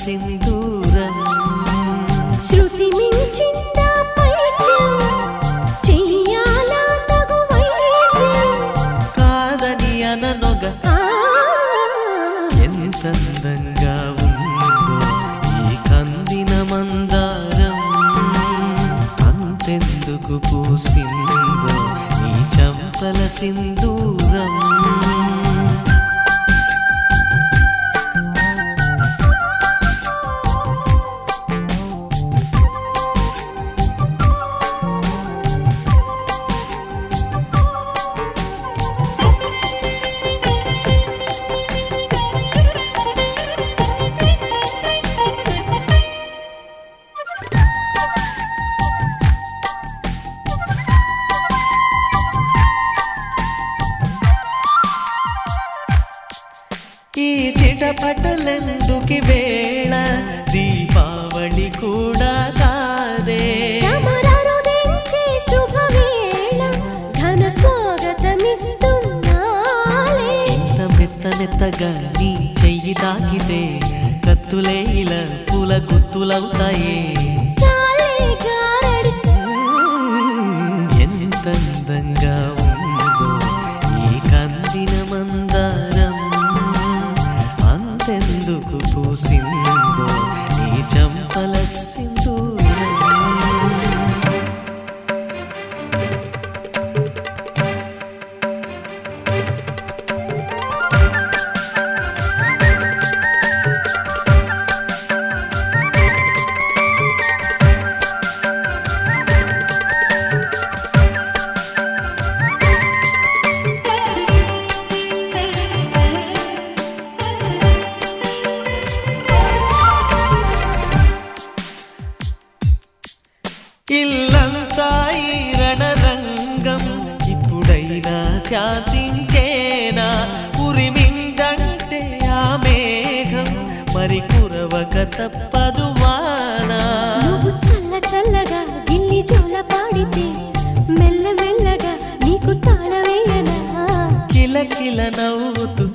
సింధూరం శృతి మించిందా పైత్యం చెయ్యాలా తగు వైద్యం కాదని అననొగ ఆ, ఎంతందంగా ఉందో ఈ కందిన మందారం అంతెందుకు పూసిందో ఈ చంపల సింధూరం ఈ చిటపటలెందుకి వేళ దీపావళి కూడా కాదే తమరరుదించే శుభవేళ ఘన స్వాగతమిస్తున్నాలే ఇంత మెత్త మెత్తగా నీ చెయ్యి తాకితే కత్తులే ఇలా పూల గుత్తులవుతాయే చాలే గారడి ఎంత అందంగా ఉందో ఈ కందిన మందారం అంతెందుకు పూసిందో ఈ చంపల సింధూరం ఇల్లంతా ఈ రణరంగం ఇప్పుడైనా శాంతించేనా ఉరిమిందంటే ఆ మేఘం మరి కురవక తప్పదు వానా నువ్వు చల్ల చల్లగా గిల్లి జోల పాడితే మెల్ల మెల్లగా నీకు తాళవేయనా కిల కిల నవ్వుతూ